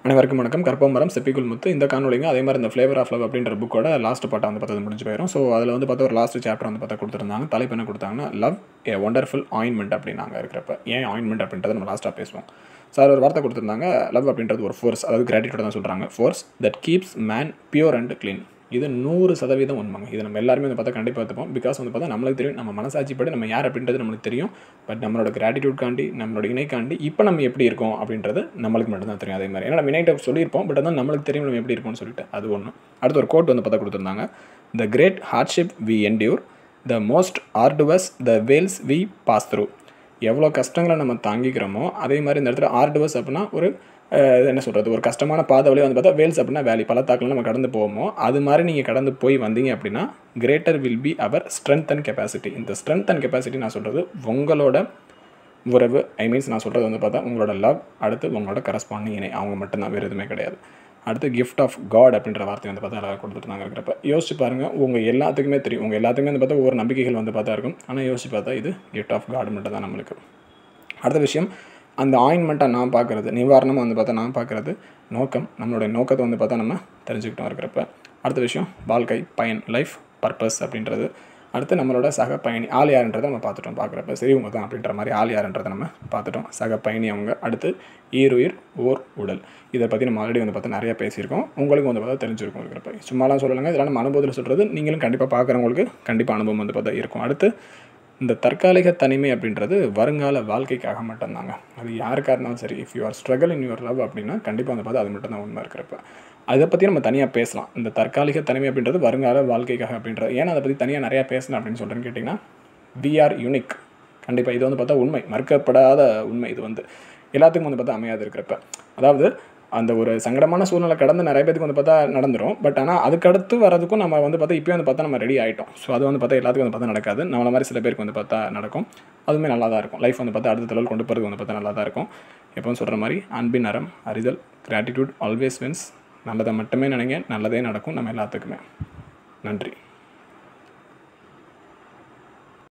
அனைவருக்கும் வணக்கம் கற்பமரம் செப்பிக்குள் முத்து இந்த காணொலிங்க அதே மாதிரி இந்த ஃப்ளேவர் ஆஃப் லவ் அப்படின்ற புக்கோட லாஸ்ட் பாட்டை வந்து பார்த்தது முடிஞ்சு போயிடும் ஸோ அதில் வந்து பார்த்தா ஒரு லாஸ்ட் சாப்டர் வந்து பார்த்தா கொடுத்துருந்தாங்க தலைப்பு என்ன கொடுத்தாங்கன்னா லவ் ஏ ஒண்டர்ஃபுல் ஆயின்மெண்ட் அப்படின்னாங்க இருக்கிறப்ப ஏன் ஆயின்மெண்ட் அப்படின்றத நம்ம லாஸ்ட்டாக பேசுவோம் சார் ஒரு வார்த்தை கொடுத்துருந்தாங்க லவ் அப்படின்றது ஒரு ஃபோர்ஸ் அதாவது கிராட்டிடியூட் தான் சொல்கிறாங்க force that keeps man pure and clean இது நூறு சதவீதம் உண்மைங்க இது நம்ம எல்லாருமே வந்து பார்த்தா கண்டிப்பாக எடுத்துப்போம் பிகாஸ் வந்து பார்த்தா நம்மளுக்கு தெரியும் நம்ம மனசாட்சிப்படி நம்ம யார் அப்படின்றது நம்மளுக்கு தெரியும் பட் நம்மளோட கிராட்டிடியூட்காண்டி நம்மளோட இணைக்காண்டி இப்போ நம்ம எப்படி இருக்கோம் அப்படின்றது நம்மளுக்கு மட்டும்தான் தெரியும் அதே மாதிரி ஏன்னா நம்ம இணைட்ட சொல்லியிருப்போம் பட் அதான் நம்மளுக்கு தெரியும் நம்ம எப்படி இருக்கோம்னு சொல்லிட்டு அது ஒன்று அடுத்து ஒரு கோட் வந்து பார்த்தா கொடுத்துருந்தாங்க the great hardship we endure the most arduous the vales we pass through எவ்வளோ கஷ்டங்களை நம்ம தாங்கிக்கிறோமோ அதே மாதிரி இந்த இடத்துல ஆர்டுவஸ் அப்படின்னா ஒரு அஹ், என்ன சொல்கிறது ஒரு கஷ்டமான பாதை வழியாக வந்து பார்த்தா வேல்ஸ் அப்படின்னா வேலி பள்ளத்தாக்கில் நம்ம கடந்து போவோமோ அது மாதிரி நீங்கள் கடந்து போய் வந்தீங்க அப்படின்னா greater will be our strength and capacity இந்த ஸ்ட்ரென்த் அண்ட் கெப்பாசிட்டி நான் சொல்கிறது உங்களோட உறவு ஐ மீன்ஸ் நான் சொல்கிறது வந்து பார்த்தா உங்களோட லவ் அடுத்து உங்களோட கரஸ்பாண்டிங் இணை அவங்க மட்டும்தான் வேறு எதுவுமே கிடையாது அடுத்து கிஃப்ட் ஆஃப் காட் அப்படின்ற வார்த்தை வந்து பார்த்தா அழகாக கொடுத்துருந்தாங்க இருக்கிறப்ப யோசிச்சு பாருங்கள் உங்கள் எல்லாத்துக்குமே தெரியும் உங்கள் எல்லாத்துக்குமே வந்து பார்த்தா ஒவ்வொரு நம்பிக்கைகள் வந்து பார்த்தா இருக்கும் ஆனால் யோசிச்சு பார்த்தா இது கிஃப்ட் ஆஃப் காட் மட்டும் தான் நம்மளுக்கு அடுத்த விஷயம் அந்த ஆயின்மெண்ட்டை நான் பார்க்குறது நிவாரணமாக வந்து பார்த்தா நான் பார்க்குறது நோக்கம் நம்மளுடைய நோக்கத்தை வந்து பார்த்தா நம்ம தெரிஞ்சுக்கிட்டோம் இருக்கிறப்ப அடுத்த விஷயம் வாழ்க்கை பயன் லைஃப் பர்பஸ் அப்படின்றது அடுத்து நம்மளோட சக பயணி ஆள் யாருன்றதை நம்ம பார்த்துட்டோம் பார்க்குறப்ப சரி இவங்க தான் அப்படின்ற மாதிரி ஆள் யாருன்றதை நம்ம பார்த்துட்டோம் சக பயணி அவங்க அடுத்து ஈருயிர் ஓர் உடல் இதை பற்றி நம்ம ஆல்ரெடி வந்து பார்த்தா நிறைய பேசியிருக்கோம் உங்களுக்கு வந்து பார்த்தா தெரிஞ்சிருக்கும் இருக்கிறப்ப சும்மாலாம் சொல்லலைங்க இதெல்லாம் நம்ம அனுபவத்தில் சொல்கிறது நீங்களும் கண்டிப்பாக பார்க்குறவங்களுக்கு கண்டிப்பாக அனுபவம் வந்து பார்த்தா இருக்கும் அடுத்து இந்த தற்காலிக தனிமை அப்படின்றது வருங்கால வாழ்க்கைக்காக மட்டும்தாங்க அது யாருக்காக இருந்தாலும் சரி if you are struggle in your love அப்படின்னா கண்டிப்பாக வந்து பார்த்தா அது மட்டும்தான் உண்மை இருக்கிறப்ப அதை பற்றி நம்ம தனியாக பேசலாம் இந்த தற்காலிக தனிமை அப்படின்றது வருங்கால வாழ்க்கைக்காக அப்படின்றது ஏன்னா அதை பற்றி தனியாக நிறையா பேசணும் அப்படின்னு சொல்கிறேன்னு கேட்டிங்கன்னா வி ஆர் யூனிக் கண்டிப்பாக இது வந்து பார்த்தா உண்மை மறுக்கப்படாத உண்மை இது வந்து எல்லாத்துக்கும் வந்து பார்த்தா அமையாது இருக்கிறப்ப அதாவது அந்த ஒரு சங்கடமான சூழ்நிலை கடந்து நிறைய பேருக்கு வந்து பார்த்தா நடந்துரும் பட் ஆனால் அதுக்கடுத்து வரதுக்கும் நம்ம வந்து பார்த்தா இப்போயே வந்து பார்த்தா நம்ம ரெடி ஆகிட்டோம் ஸோ அது வந்து பார்த்தா எல்லாத்துக்கும் வந்து பார்த்தா நடக்காது நம்மள மாதிரி சில பேருக்கு வந்து பார்த்தா நடக்கும் அதுவுமே நல்லா தான் இருக்கும் லைஃப் வந்து பார்த்தா அடுத்த லெவல் கொண்டு போகிறது வந்து பார்த்தா நல்லா தான் இருக்கும் எப்பவும் சொல்கிற மாதிரி அன்பின் அறம் அறிதல் கிராட்டிடியூட் ஆல்வேஸ் வின்ஸ் நல்லதை மட்டுமே நினைங்க நல்லதே நடக்கும் நம்ம எல்லாத்துக்குமே நன்றி